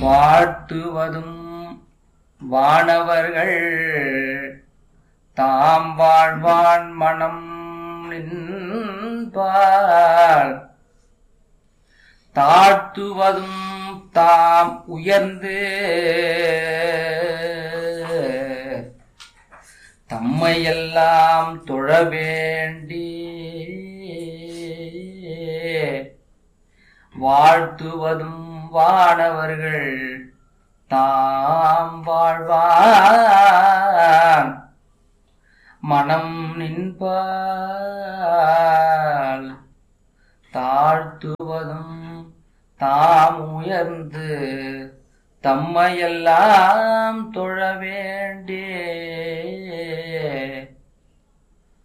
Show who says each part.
Speaker 1: வாழ்த்துவதும் வானவர்கள் தாம் வாழ்வான் மனம் நின்பார் தாழ்த்துவதும் தாம் உயர்ந்து தம்மையெல்லாம் தொழ வேண்டி வாழ்த்துவதும் வானவர்கள் தாம் வாழ்வான் மனம் நின்பால் தாழ்த்துவதும் தாம் உயர்ந்து தம்மையெல்லாம் தொழ வேண்டும்